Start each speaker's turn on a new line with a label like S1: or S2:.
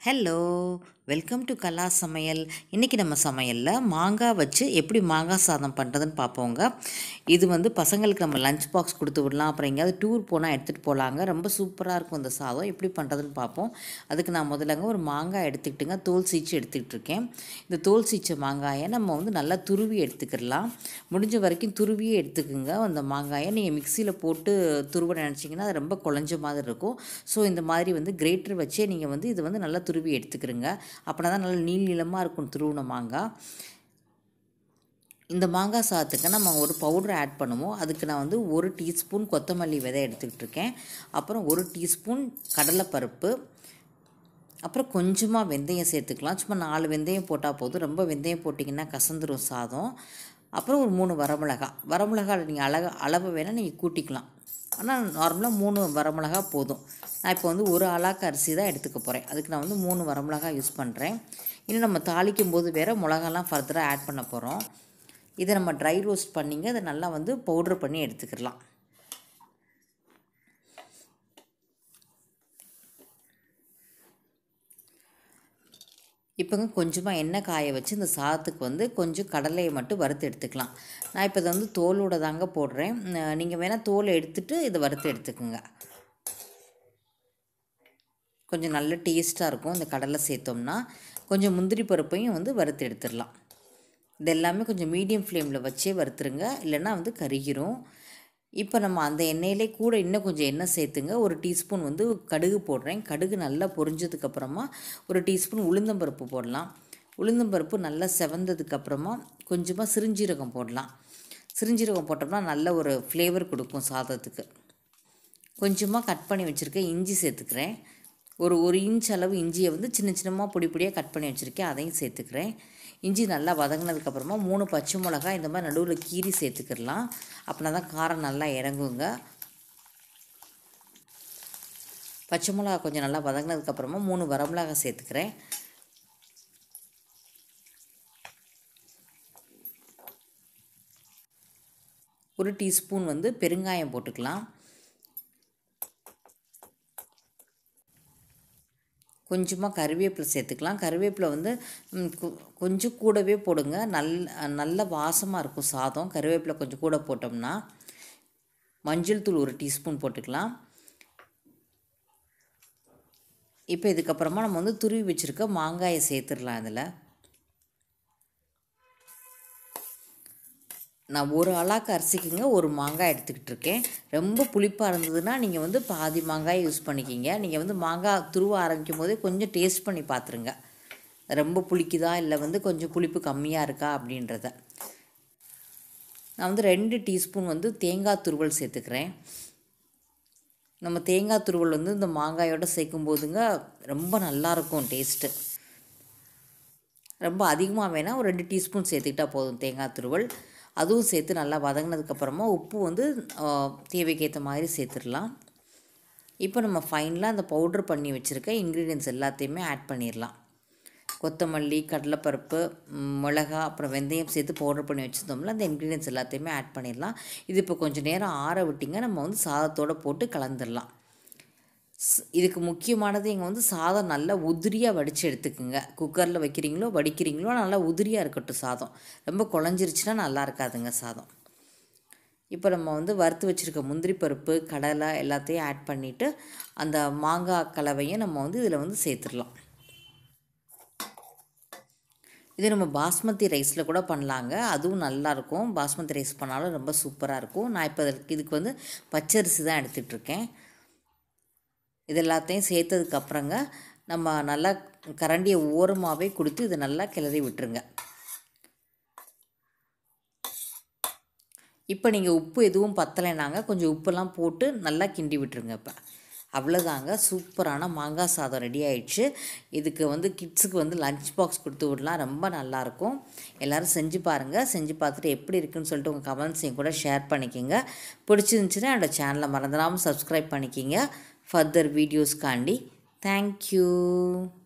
S1: hello welcome to கலா சமையல் இன்றைக்கி நம்ம சமையலில் மாங்காய் வச்சு எப்படி மாங்காய் சாதம் பண்ணுறதுன்னு பார்ப்போங்க இது வந்து பசங்களுக்கு நம்ம லஞ்ச் பாக்ஸ் கொடுத்து விடலாம் அப்புறம் எங்கேயாவது டூர் போனால் எடுத்துகிட்டு போகலாங்க ரொம்ப சூப்பராக இருக்கும் இந்த சாதம் எப்படி பண்ணுறதுன்னு பார்ப்போம் அதுக்கு நான் முதல்லங்க ஒரு மாங்காய் எடுத்துக்கிட்டுங்க தோல் சீச்சு எடுத்துக்கிட்டு இருக்கேன் இந்த தோல் சீச்ச மாங்காயை நம்ம வந்து நல்லா துருவி எடுத்துக்கிடலாம் முடிஞ்ச வரைக்கும் துருவியே எடுத்துக்குங்க அந்த மாங்காயை நீங்கள் மிக்சியில் போட்டு துருவ நினச்சிங்கன்னா அது ரொம்ப குழஞ்ச மாதிரி இருக்கும் ஸோ இந்த மாதிரி வந்து கிரேட்டர் வச்சே நீங்கள் வந்து இது வந்து நல்லா துருவி எடுத்துக்கிறங்க அப்படின்னா தான் நல்லா நீள் நீளமாக இருக்கும் துருவின மாங்காய் இந்த மாங்காய் சாதத்துக்கு நம்ம ஒரு பவுடர் ஆட் பண்ணுவோம் அதுக்கு நான் வந்து ஒரு டீஸ்பூன் கொத்தமல்லி விதை எடுத்துக்கிட்டு இருக்கேன் அப்புறம் ஒரு டீஸ்பூன் கடலைப்பருப்பு அப்புறம் கொஞ்சமாக வெந்தயம் சேர்த்துக்கலாம் சும்மா நாலு வெந்தயம் போட்டால் போதும் ரொம்ப வெந்தயம் போட்டிங்கன்னா கசந்துரும் சாதம் அப்புறம் ஒரு மூணு வரமிளகா வரமிளகா நீங்கள் அழக அளவு வேணால் நீங்கள் கூட்டிக்கலாம் ஆனால் நார்மலாக மூணு வரமிளகா போதும் நான் இப்போ வந்து ஒரு அலாக்கு அரிசி தான் எடுத்துக்க போகிறேன் அதுக்கு நான் வந்து மூணு வரமிளகா யூஸ் பண்ணுறேன் இன்னும் நம்ம தாளிக்கும் போது வேறு மிளகாலாம் ஃபர்தராக ஆட் பண்ண போகிறோம் இதை நம்ம ட்ரை ரோஸ்ட் பண்ணிங்க அதை நல்லா வந்து பவுட்ரு பண்ணி எடுத்துக்கிடலாம் இப்போங்க கொஞ்சமாக எண்ணெய் காய வச்சு இந்த சாதத்துக்கு வந்து கொஞ்சம் கடலையை மட்டும் வறுத்து எடுத்துக்கலாம் நான் இப்போ இதை வந்து தோலோட தாங்க போடுறேன் நீங்கள் வேணால் தோலை எடுத்துகிட்டு இதை வறுத்து எடுத்துக்கோங்க கொஞ்சம் நல்ல டேஸ்ட்டாக இருக்கும் இந்த கடலை சேர்த்தோம்னா கொஞ்சம் முந்திரி பருப்பையும் வந்து வறுத்து எடுத்துடலாம் இது எல்லாமே கொஞ்சம் மீடியம் ஃப்ளேமில் வச்சே வறுத்துருங்க இல்லைன்னா வந்து கருகிரும் இப்போ நம்ம அந்த எண்ணெயிலே கூட இன்னும் கொஞ்சம் எண்ணெய் சேர்த்துங்க ஒரு டீஸ்பூன் வந்து கடுகு போடுறேன் கடுகு நல்லா பொரிஞ்சதுக்கப்புறமா ஒரு டீஸ்பூன் உளுந்தம்பருப்பு போடலாம் உளுந்தம்பருப்பு நல்லா செவந்ததுக்கப்புறமா கொஞ்சமாக சிறுஞ்சீரகம் போடலாம் சிறுஞ்சீரகம் போட்டோம்னா நல்ல ஒரு ஃப்ளேவர் கொடுக்கும் சாதத்துக்கு கொஞ்சமாக கட் பண்ணி வச்சுருக்கேன் இஞ்சி சேர்த்துக்கிறேன் ஒரு ஒரு இன்ச் அளவு இஞ்சியை வந்து சின்ன சின்னமாக பொடி பொடியாக கட் பண்ணி வச்சுருக்கேன் அதையும் சேர்த்துக்கிறேன் இஞ்சி நல்லா வதங்கினதுக்கப்புறமா மூணு பச்சை மிளகா இந்த மாதிரி நடுவில் கீரி சேர்த்துக்கிடலாம் அப்படின்னா தான் காரம் நல்லா இறங்குங்க பச்சை மிளகா கொஞ்சம் நல்லா வதங்கினதுக்கப்புறமா மூணு வரமிளகா சேர்த்துக்கிறேன் ஒரு டீஸ்பூன் வந்து பெருங்காயம் போட்டுக்கலாம் கொஞ்சமாக கருவேப்பிலை சேர்த்துக்கலாம் கருவேப்பிலை வந்து கொஞ்சம் கூடவே போடுங்க நல் நல்ல வாசமாக இருக்கும் சாதம் கருவேப்பிலை கொஞ்சம் கூட போட்டோம்னா மஞ்சள் தூள் ஒரு டீஸ்பூன் போட்டுக்கலாம் இப்போ இதுக்கப்புறமா நம்ம வந்து துருவி வச்சுருக்க மாங்காயை சேர்த்துடலாம் அதில் நான் ஒரு அலாக்கு அரிசிக்குங்க ஒரு மாங்காய் எடுத்துக்கிட்டு இருக்கேன் ரொம்ப புளிப்பாக இருந்ததுன்னா நீங்கள் வந்து பாதி மாங்காய் யூஸ் பண்ணிக்கிங்க நீங்கள் வந்து மாங்காய் துருவ ஆரம்பிக்கும் போதே கொஞ்சம் டேஸ்ட் பண்ணி பார்த்துருங்க ரொம்ப புளிக்குதா இல்லை வந்து கொஞ்சம் புளிப்பு கம்மியாக இருக்கா அப்படின்றத நான் வந்து ரெண்டு டீஸ்பூன் வந்து தேங்காய் துருவல் சேர்த்துக்கிறேன் நம்ம தேங்காய் துருவல் வந்து இந்த மாங்காயோடு சேர்க்கும் போதுங்க ரொம்ப நல்லாயிருக்கும் டேஸ்ட்டு ரொம்ப அதிகமாக வேணால் ஒரு ரெண்டு டீஸ்பூன் சேர்த்துக்கிட்டால் போதும் தேங்காய் துருவல் அதுவும் சேர்த்து நல்லா வதங்கினதுக்கப்புறமா உப்பு வந்து தேவைக்கேற்ற மாதிரி சேர்த்துடலாம் இப்போ நம்ம ஃபைனலாக அந்த பவுட்ரு பண்ணி வச்சுருக்க இன்க்ரீடியன்ஸ் எல்லாத்தையுமே ஆட் பண்ணிடலாம் கொத்தமல்லி கடலைப்பருப்பு மிளகா அப்புறம் வெந்தயம் சேர்த்து பவுட்ரு பண்ணி வச்சுருந்தோம்ல அந்த இன்க்ரீடியன்ஸ் எல்லாத்தையுமே ஆட் பண்ணிடலாம் இது இப்போ கொஞ்சம் நேரம் ஆற விட்டிங்க நம்ம வந்து சாதத்தோடு போட்டு கலந்துடலாம் இதுக்கு முக்கியமானது இங்கே வந்து சாதம் நல்லா உதிரியாக வடித்து எடுத்துக்குங்க குக்கரில் வைக்கிறீங்களோ வடிக்கிறீங்களோ நல்லா உதிரியாக இருக்கட்டும் சாதம் ரொம்ப குழஞ்சிருச்சுன்னா நல்லா இருக்காதுங்க சாதம் இப்போ நம்ம வந்து வறுத்து வச்சுருக்க முந்திரி பருப்பு கடலை எல்லாத்தையும் ஆட் பண்ணிவிட்டு அந்த மாங்காய் கலவையும் நம்ம வந்து இதில் வந்து சேர்த்துடலாம் இது நம்ம பாஸ்மதி ரைஸில் கூட பண்ணலாங்க அதுவும் நல்லாயிருக்கும் பாஸ்மதி ரைஸ் பண்ணாலும் ரொம்ப சூப்பராக இருக்கும் நான் இப்போ இதுக்கு வந்து பச்சரிசி தான் எடுத்துகிட்ருக்கேன் இது எல்லாத்தையும் சேர்த்ததுக்கப்புறங்க நம்ம நல்லா கரண்டியை ஓரமாகவே கொடுத்து இதை நல்லா கிளறி விட்டுருங்க இப்போ நீங்கள் உப்பு எதுவும் பத்தலைனாங்க கொஞ்சம் உப்பெல்லாம் போட்டு நல்லா கிண்டி விட்டுருங்க இப்போ அவ்வளோதாங்க சூப்பரான மாங்காய் சாதம் ரெடி ஆயிடுச்சு இதுக்கு வந்து கிட்ஸுக்கு வந்து லஞ்ச் பாக்ஸ் கொடுத்து விடலாம் ரொம்ப நல்லாயிருக்கும் எல்லோரும் செஞ்சு பாருங்கள் செஞ்சு பார்த்துட்டு எப்படி இருக்குன்னு சொல்லிட்டு உங்கள் கமெண்ட்ஸையும் கூட ஷேர் பண்ணிக்கிங்க பிடிச்சிருந்துச்சுன்னா என்னோடய சேனலை மறந்துடாமல் சப்ஸ்கிரைப் பண்ணிக்கிங்க ஃபர்தர் வீடியோஸ்க்காண்டி தேங்க்யூ